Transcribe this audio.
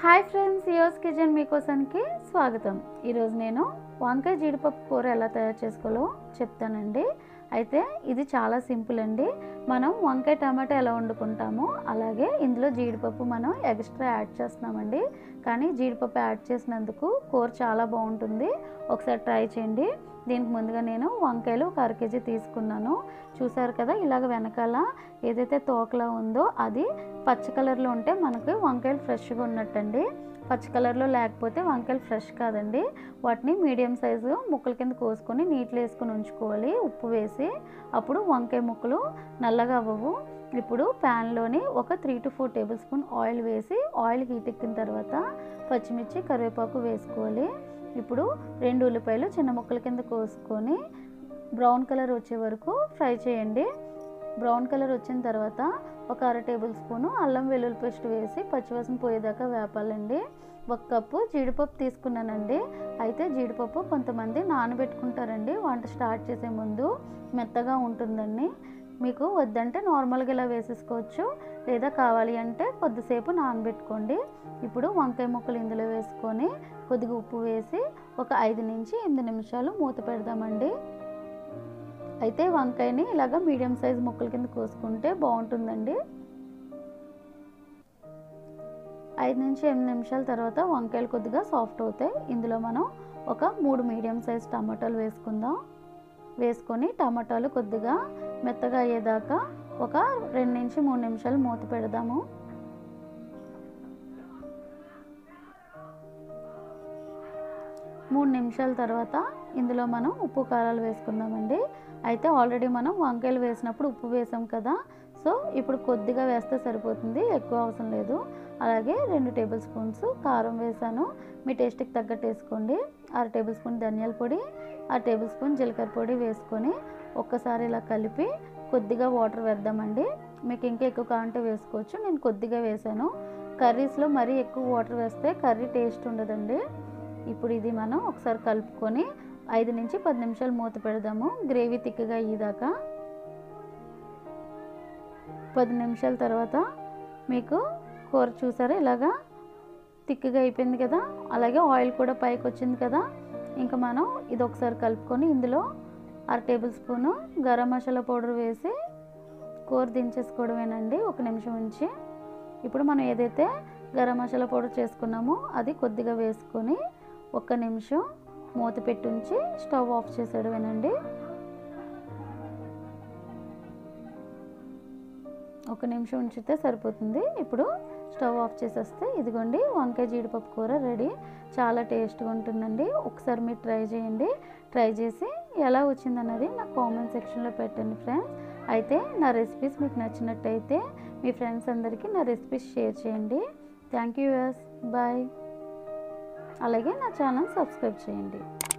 hi friends ఈరోజు kitchen మీకోసానికి స్వాగతం ఈరోజు నేను వంకాయ జీడిపప్పు కూర ఎలా తయారు చేసుకోవాలో చెప్తానండి అయితే ఇది చాలా సింపుల్ అండి మనం వంకాయ టమాటా ఎలా వండుకుంటామో అలాగే ఇందులో జీడిపప్పు మనం ఎక్స్ట్రా యాడ్ చేస్తున్నామండి కానీ జీడిపప్పు యాడ్ చేసినందుకు కూర చాలా బాగుంటుంది ఒకసారి ట్రై చేయండి దీనికి ముందుగా నేను వంకాయలు ఒక అర కేజీ తీసుకున్నాను చూసారు కదా ఇలాగ వెనకాల ఏదైతే తోకలా ఉందో అది పచ్చ కలర్లో ఉంటే మనకి వంకాయలు ఫ్రెష్గా ఉన్నట్టండి పచ్చ కలర్లో లేకపోతే వంకాయలు ఫ్రెష్ కాదండి వాటిని మీడియం సైజు ముక్కల కింద కోసుకొని నీటిలో వేసుకొని ఉంచుకోవాలి ఉప్పు వేసి అప్పుడు వంకాయ ముక్కలు నల్లగా అవ్వవు ఇప్పుడు ప్యాన్లోని ఒక three to four table spoon oil వేసి ఆయిల్ హీట్ ఎక్కిన తర్వాత పచ్చిమిర్చి కరివేపాకు వేసుకోవాలి ఇప్పుడు రెండు ఉల్లిపాయలు చిన్న ముక్కల కింద కోసుకొని బ్రౌన్ కలర్ వచ్చే వరకు ఫ్రై చేయండి బ్రౌన్ కలర్ వచ్చిన తర్వాత ఒక అర టేబుల్ స్పూను అల్లం వెల్లుల్లి పేస్ట్ వేసి పచ్చివాసన పోయేదాకా వేపాలండి ఒక కప్పు జీడిపప్పు తీసుకున్నానండి అయితే జీడిపప్పు కొంతమంది నానబెట్టుకుంటారండి వంట స్టార్ట్ చేసే ముందు మెత్తగా ఉంటుందండి మీకు వద్దంటే నార్మల్గా ఇలా వేసేసుకోవచ్చు లేదా కావాలి అంటే కొద్దిసేపు నానబెట్టుకోండి ఇప్పుడు వంకాయ ముక్కలు ఇందులో వేసుకొని కొద్దిగా ఉప్పు వేసి ఒక ఐదు నుంచి ఎనిమిది నిమిషాలు మూత పెడదామండి అయితే వంకాయని ఇలాగ మీడియం సైజ్ ముక్కల కింద కోసుకుంటే బాగుంటుందండి ఐదు నుంచి ఎనిమిది నిమిషాల తర్వాత వంకాయలు కొద్దిగా సాఫ్ట్ అవుతాయి ఇందులో మనం ఒక మూడు మీడియం సైజ్ టమాటాలు వేసుకుందాం వేసుకొని టమాటాలు కొద్దిగా మెత్తగా అయ్యేదాకా ఒక రెండు నుంచి మూడు నిమిషాలు మూత పెడదాము మూడు నిమిషాల తర్వాత ఇందులో మనం ఉప్పు కారాలు వేసుకుందామండి అయితే ఆల్రెడీ మనం వంకాయలు వేసినప్పుడు ఉప్పు వేసాం కదా సో ఇప్పుడు కొద్దిగా వేస్తే సరిపోతుంది ఎక్కువ అవసరం లేదు అలాగే రెండు టేబుల్ స్పూన్స్ కారం వేసాను మీ టేస్ట్కి తగ్గట్టు వేసుకోండి అర టేబుల్ స్పూన్ ధనియాల పొడి అర టేబుల్ స్పూన్ జీలకర్ర పొడి వేసుకొని ఒక్కసారి ఇలా కలిపి కొద్దిగా వాటర్ వేద్దామండి మీకు ఇంకా ఎక్కువ కావాలంటే వేసుకోవచ్చు నేను కొద్దిగా వేసాను కర్రీస్లో మరీ ఎక్కువ వాటర్ వేస్తే కర్రీ టేస్ట్ ఉండదండి ఇప్పుడు ఇది మనం ఒకసారి కలుపుకొని ఐదు నుంచి పది నిమిషాలు మూత పెడదాము గ్రేవీ తిక్కగా అయ్యేదాకా పది నిమిషాల తర్వాత మీకు కూర చూసారా ఇలాగా తిక్కగా అయిపోయింది కదా అలాగే ఆయిల్ కూడా పైకి వచ్చింది కదా ఇంకా మనం ఇది ఒకసారి కలుపుకొని ఇందులో అర table spoon garam masala powder వేసి కూర దించేసుకోవడమేనండి ఒక నిమిషం ఉంచి ఇప్పుడు మనం ఏదైతే గరం మసాలా పౌడర్ చేసుకున్నామో అది కొద్దిగా వేసుకొని ఒక్క నిమిషం మూత పెట్టి ఉంచి స్టవ్ ఆఫ్ చేసేయడమేనండి ఒక నిమిషం ఉంచితే సరిపోతుంది ఇప్పుడు స్టవ్ ఆఫ్ చేసేస్తే ఇదిగోండి వంకాయ జీడిపప్పు కూర రెడీ చాలా టేస్ట్గా ఉంటుందండి ఒకసారి మీరు ట్రై చేయండి ట్రై చేసి ఎలా వచ్చిందన్నది నా కామెంట్ సెక్షన్లో పెట్టండి ఫ్రెండ్స్ అయితే నా రెసిపీస్ మీకు నచ్చినట్టయితే మీ ఫ్రెండ్స్ అందరికీ నా రెసిపీస్ షేర్ చేయండి థ్యాంక్ యూ యస్ బాయ్ అలాగే నా ఛానల్ సబ్స్క్రైబ్ చేయండి